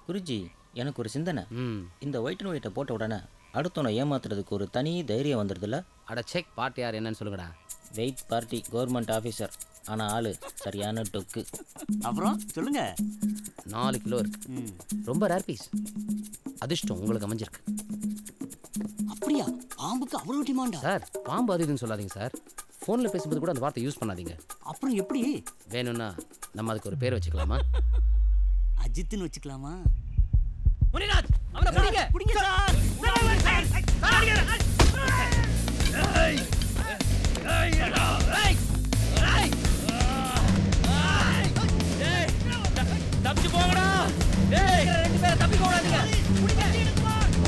குருஜி எனக்கு ஒரு சிந்தனை ம் இந்த ஒயிட் அண்ட் ஒயிட்டை போட்ட உடனே அடுத்தவனை ஏமாத்துறதுக்கு ஒரு தனி தைரியம் வந்துடுதுல்ல அட செக் பார்ட்டி யார் என்னன்னு சொல்லுங்கடா வெயிட் பார்ட்டி கவர்மெண்ட் ஆஃபீஸர் ஆனால் ஆளு சரியான டொக்கு அப்புறம் சொல்லுங்க நாலு கிலோ இருக்கு ம். ரொம்ப ரேர் பீஸ் அதிர்ஷ்டம் உங்களுக்கு அமைஞ்சிருக்கு அப்படியா பாம்புக்கு அவ்வளவு டிமாண்டா சார் பாம்பு அது இதுன்னு சொல்லாதீங்க சார் ஃபோனில் பேசும்போது கூட அந்த வார்த்தை யூஸ் பண்ணாதீங்க அப்புறம் எப்படி வேணும்னா நம்ம அதுக்கு ஒரு பேர் வச்சுக்கலாமா அஜித்னு வச்சுக்கலாமா முனிராஜ் அவனை பிடிங்க பிடிங்க சார் தப்பிச்சு போங்கடா டேய் ரெண்டு பேரை தப்பி போடாதீங்க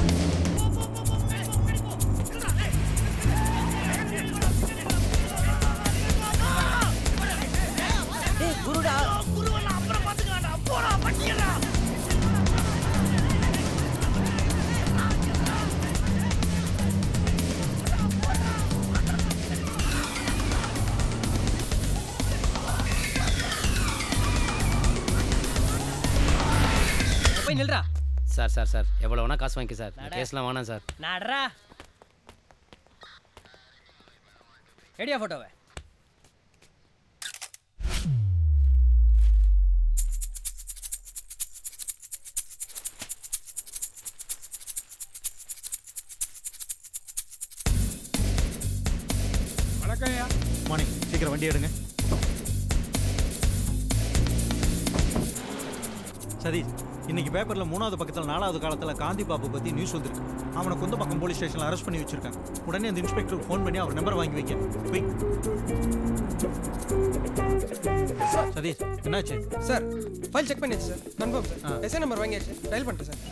போய் நில்றா சார் சார் சார் எவ்வளோ வேணா காசு வாங்கிக்க சார் இந்த கேஸ்லாம் வேணாம் சார் நடரா ரெடியா போட்டோவை மார்னிங் சீக்கிரம் வண்டி எடுங்க சதீஷ் இன்னைக்கு பேப்பர்ல மூணாவது பக்கத்துல நாலாவது காலத்துல காந்தி பாபு பத்தி நியூஸ் வந்திருக்கு அவனை குந்த பக்கம் போலீஸ் ஸ்டேஷன்ல அரெஸ்ட் பண்ணி வச்சிருக்காங்க உடனே அந்த இன்ஸ்பெக்டருக்கு ஃபோன் பண்ணி அவர் நம்பர் வாங்கி வைக்க போய் சதீஷ் என்னாச்சு சார் ஃபைல் செக் பண்ணியாச்சு sir confirm sir SI number வாங்கியாச்சு டயல் பண்ணிட்டேன் சார்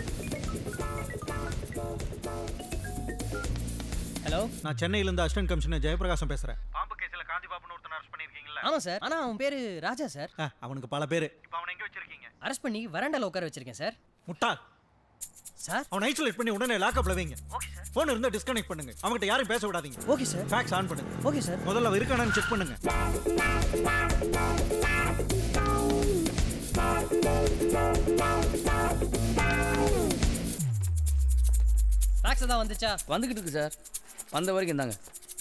ஹலோ நான் சென்னையில இருந்து அசிஸ்டன்ட் கமிஷனர் ஜெயபிரகாசம் பேசுறேன் பாம்பு கேஸ்ல காந்தி பாபுன்னு ஒருத்தன் அரெஸ்ட் பண்ணிருக்கீங்களா ஆமாம் சார் ஆனால் அவன் பேர் ராஜா சார் அவனுக்கு பல பேரு இப்போ அவனை எங்க வச்சிருக்கீங்க அரெஸ்ட் பண்ணி வராண்டால உட்கார வச்சிருக்கேன் சார் முட்டாள் சார் அவனை ஐசோலேட் பண்ணி உடனே லாக்அப்ல வைங்க ஃபோன் இருந்தா டிஸ்கனெக்ட் பண்ணுங்க அவன்கிட்ட யாரும் பேச விடாதீங்க ஓகே சார் ஃபேக்ஸ் ஆன் பண்ணுங்க ஓகே சார் முதல்ல அவன் இருக்கானான்னு செக் பண்ணுங்க ஃபேக்ஸ் தான் வந்துச்சா வந்துக்கிட்டு இருக்கு சார் வந்த வரைக்கும் இந்தாங்க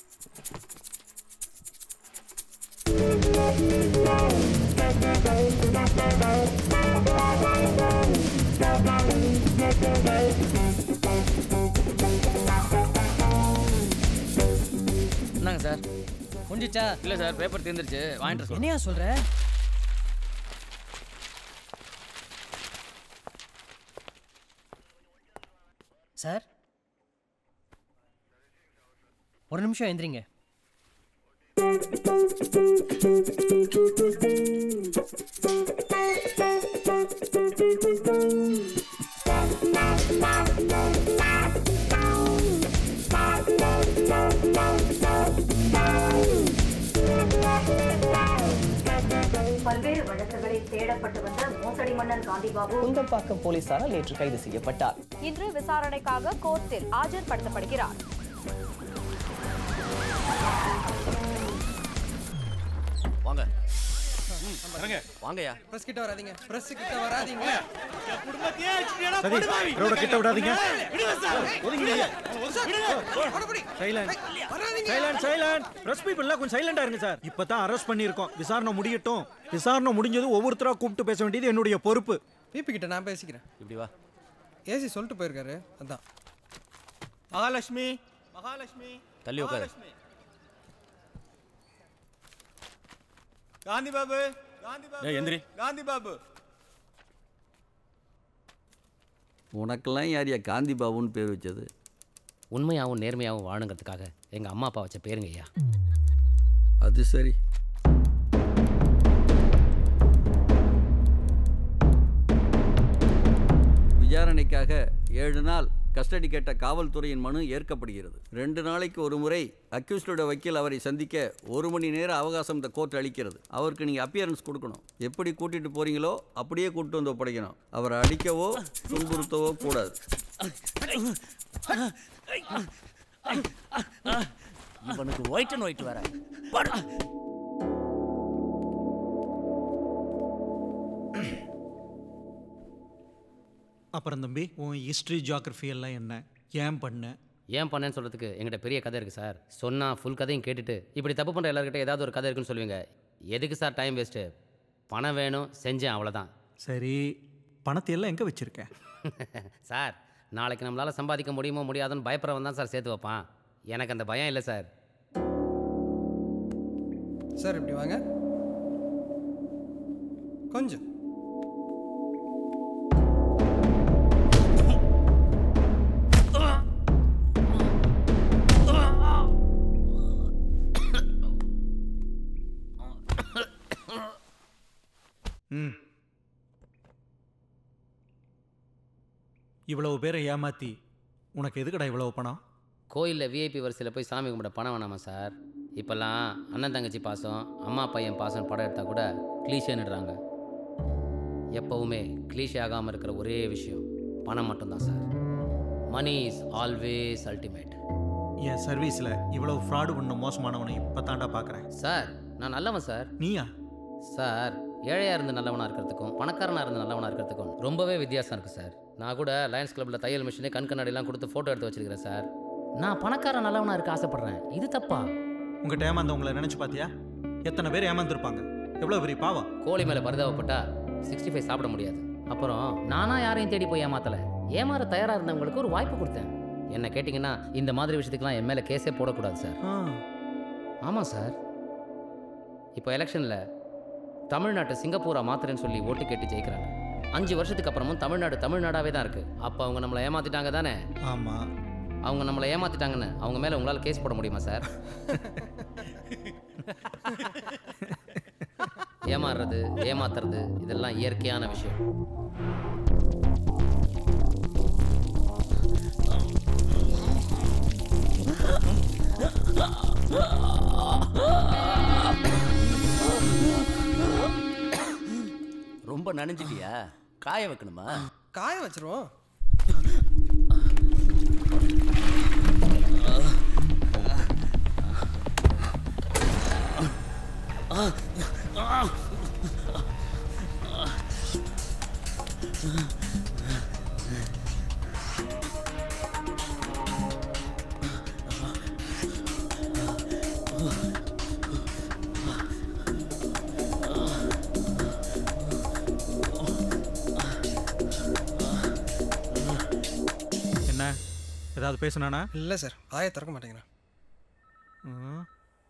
என்னங்க சார் முடிஞ்சிச்சா இல்லை சார் பேப்பர் தீர்ந்துருச்சு வாங்கிட்டு வர என்னையா சொல்ற சார் ஒரு நிமிஷம் எந்திரிங்க பல்வேறு வழக்குகளில் தேடப்பட்டு வந்த மோசடி மன்னர் காந்திபாபு குந்தம்பாக்கம் போலீசாரால் நேற்று கைது செய்யப்பட்டார் இன்று விசாரணைக்காக கோர்ட்டில் ஆஜர்படுத்தப்படுகிறார் வாங்க வாங்கய்யா பிரஸ் கிட்ட வராதீங்க பிரஸ் கிட்ட வராதீங்க சதீஷ் ரோட கிட்ட விடாதீங்க ஒதுங்கிடுங்க சைலண்ட் சைலண்ட் சைலண்ட் பிரஸ் பீப்பிள்லாம் கொஞ்சம் சைலண்டா இருங்க சார் இப்பதான் அரெஸ்ட் பண்ணியிருக்கோம் விசாரணை முடியட்டும் விசாரணை முடிஞ்சது ஒவ்வொருத்தரா கூப்பிட்டு பேச வேண்டியது என்னுடைய பொறுப்பு பிபி கிட்ட நான் பேசிக்கிறேன் இப்படி வா ஏசி சொல்லிட்டு போயிருக்காரு அதான் மகாலட்சுமி மகாலட்சுமி தள்ளி உட்காரு காந்தி பாபு காந்தி பாபு எந்திரி காந்தி பாபு உனக்கெல்லாம் யாரியா காந்தி பாபுன்னு பேர் வச்சது உண்மையாகவும் நேர்மையாகவும் வாழுங்கிறதுக்காக எங்கள் அம்மா அப்பா வச்ச பேருங்க ஐயா அது சரி விசாரணைக்காக ஏழு நாள் கஸ்டடி கேட்ட காவல்துறையின் மனு ஏற்கப்படுகிறது ரெண்டு நாளைக்கு ஒரு முறை அக்யூஸ்டோட வக்கீல் அவரை சந்திக்க ஒரு மணி நேர அவகாசம் இந்த கோர்ட் அளிக்கிறது அவருக்கு நீங்கள் அப்பியரன்ஸ் கொடுக்கணும் எப்படி கூட்டிட்டு போறீங்களோ அப்படியே கூட்டிட்டு வந்து ஒப்படைக்கணும் அவரை அடிக்கவோ துன்புறுத்தவோ கூடாது இவனுக்கு ஒயிட் அண்ட் ஒயிட் வேற அப்புறம் தம்பி உன் ஹிஸ்ட்ரி ஜியாகிரஃபி எல்லாம் என்ன ஏன் பண்ண ஏன் பண்ணேன்னு சொல்கிறதுக்கு எங்கிட்ட பெரிய கதை இருக்குது சார் சொன்னால் ஃபுல் கதையும் கேட்டுட்டு இப்படி தப்பு பண்ணுற எல்லாருக்கிட்ட ஏதாவது ஒரு கதை இருக்குன்னு சொல்லுவீங்க எதுக்கு சார் டைம் வேஸ்ட்டு பணம் வேணும் செஞ்சேன் அவ்வளோதான் சரி பணத்தை எல்லாம் எங்கே வச்சிருக்க சார் நாளைக்கு நம்மளால் சம்பாதிக்க முடியுமோ முடியாதுன்னு பயப்படுறவன் தான் சார் சேர்த்து வைப்பான் எனக்கு அந்த பயம் இல்லை சார் சார் இப்படி வாங்க கொஞ்சம் ம் இவ்வளவு பேரை ஏமாத்தி உனக்கு எதுக்குடா இவ்வளவு பணம் கோயிலில் விஐபி வரிசையில் போய் சாமி கும்பிட பணம் வேணாமா சார் இப்போல்லாம் அண்ணன் தங்கச்சி பாசம் அம்மா பையன் பாசம் படம் எடுத்தால் கூட கிளீஷேன்னுடுறாங்க எப்போவுமே கிளீஷே ஆகாமல் இருக்கிற ஒரே விஷயம் பணம் மட்டும்தான் sir money is always ultimate என் சர்வீஸில் இவ்வளவு ஃப்ராடு பண்ண மோசமானவனை இப்போ தாண்டா பார்க்குறேன் சார் நான் நல்லவன் சார் நீயா சார் ஏழையாக இருந்து நல்லவனாக இருக்கிறதுக்கும் பணக்காரனாக இருந்து நல்லவனாக இருக்கிறதுக்கும் ரொம்பவே வித்தியாசம் இருக்குது சார் நான் கூட லயன்ஸ் கிளப்பில் தையல் மிஷினு கண் கண்ணாடிலாம் கொடுத்து ஃபோட்டோ எடுத்து வச்சிருக்கிறேன் சார் நான் பணக்காரன் நல்லவனாக இருக்க ஆசைப்பட்றேன் இது தப்பா உங்கள்கிட்ட ஏமாந்தவங்களை நினச்சி பார்த்தியா எத்தனை பேர் ஏமாந்துருப்பாங்க எவ்வளோ பெரிய பாவம் கோழி மேலே பரிதாபப்பட்டா சிக்ஸ்டி ஃபைவ் சாப்பிட முடியாது அப்புறம் நானா யாரையும் தேடி போய் ஏமாத்தல ஏமாற தயாராக இருந்தவங்களுக்கு ஒரு வாய்ப்பு கொடுத்தேன் என்ன கேட்டிங்கன்னா இந்த மாதிரி விஷயத்துக்குலாம் என் மேலே கேஸே போடக்கூடாது சார் ஆ ஆமாம் சார் இப்போ எலெக்ஷனில் தமிழ்நாட்டை சிங்கப்பூரா மாத்துறேன்னு சொல்லி ஓட்டு கேட்டு ஜெயிக்கிறாங்க அஞ்சு வருஷத்துக்கு அப்புறமும் தமிழ்நாடு தமிழ்நாடாவே தான் இருக்குது அப்போ அவங்க நம்மளை ஏமாத்திட்டாங்க தானே ஆமாம் அவங்க நம்மளை ஏமாத்திட்டாங்கன்னு அவங்க மேலே உங்களால் கேஸ் போட முடியுமா சார் ஏமாறுறது ஏமாத்துறது இதெல்லாம் இயற்கையான விஷயம் ரொம்ப நனைஞ்சிட்டியா காய வைக்கணுமா காய வச்சிருவோம் என்ன ஏதாவது பேசுனானா இல்லை சார் வாயை திறக்க மாட்டேங்கிறேன் ம்.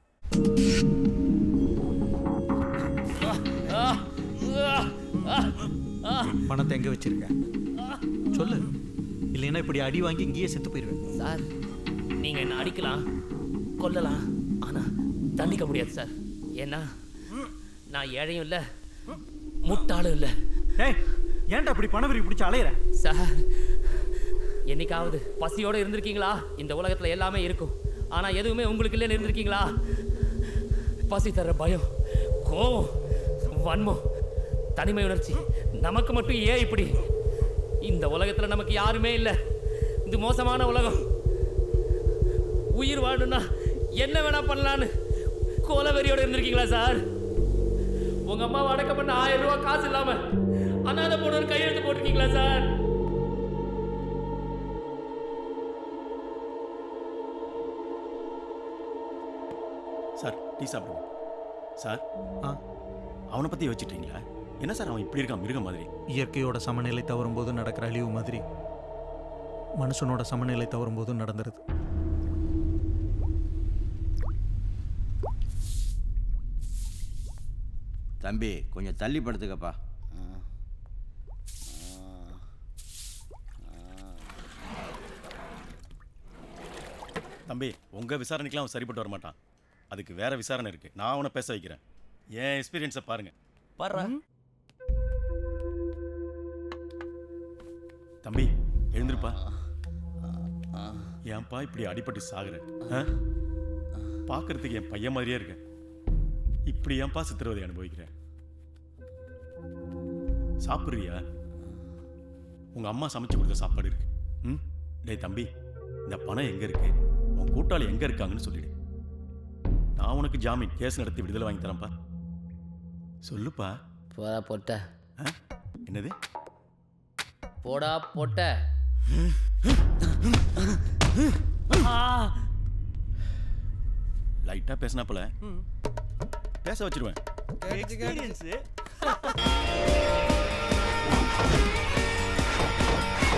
பணத்தை எங்கே வச்சிருக்க சொல்லு இல்லைன்னா இப்படி அடி வாங்கி இங்கேயே செத்து போயிடுவேன் சார் நீங்க என்ன அடிக்கலாம் கொல்லலாம் ஆனா தண்டிக்க முடியாது சார் ஏன்னா நான் ஏழையும் இல்லை முட்டாளும் இல்லை ஏய் ஏன்டா இப்படி பணவரி பிடிச்சி அலையிற சார் என்னைக்காவது பசியோட இருந்திருக்கீங்களா இந்த உலகத்துல எல்லாமே இருக்கும் ஆனா எதுவுமே உங்களுக்கு இல்லைன்னு இருந்திருக்கீங்களா பசி தர பயம் கோவம் வன்மம் தனிமை உணர்ச்சி நமக்கு மட்டும் ஏன் இப்படி இந்த உலகத்துல நமக்கு யாருமே இல்லை இது மோசமான உலகம் உயிர் வாழணும்னா என்ன வேணா பண்ணலான்னு கோலவெறியோட இருந்திருக்கீங்களா சார் உங்க அம்மா அடக்கம் பண்ண ஆயிரம் ரூபாய் காசு இல்லாம அனாதை போன கையெழுத்து போட்டிருக்கீங்களா சார் சார் டீ சாப்பிடுங்க சார் ஆ அவனை பற்றி வச்சுட்டீங்களா என்ன சார் அவன் இப்படி இருக்கான் மிருகம் மாதிரி இயற்கையோட சமநிலை தவறும்போது நடக்கிற அழிவு மாதிரி மனுஷனோட சமநிலை தவறும்போதும் நடந்துருது தம்பி கொஞ்சம் தள்ளி படுத்துக்கப்பா தம்பி உங்கள் விசாரணைக்கெலாம் அவன் சரிப்பட்டு வர மாட்டான் அதுக்கு வேற விசாரணை இருக்குது நான் அவனை பேச வைக்கிறேன் என் எக்ஸ்பீரியன்ஸை பாருங்க பாரு தம்பி எழுந்திருப்பா ஏன்பா இப்படி அடிபட்டு சாகுற ஆ? பார்க்கறதுக்கு என் பையன் மாதிரியே இருக்க இப்படி ஏன்பா சித்திரவதை அனுபவிக்கிற சாப்பிட்றியா உங்க அம்மா சமைச்சு கொடுத்த சாப்பாடு இருக்கு ம் டேய் தம்பி இந்த பணம் எங்க இருக்கு உன் கூட்டாளி எங்க இருக்காங்கன்னு சொல்லிடு நான் உனக்கு ஜாமீன் கேஸ் நடத்தி விடுதலை வாங்கி தரேன்ப்பா சொல்லுப்பா போதா போட்ட ஆ? என்னது போடா பொட்ட லைட்டா பேசினா போல பேச வச்சிருவேன் எக்ஸ்பீரியன்ஸ்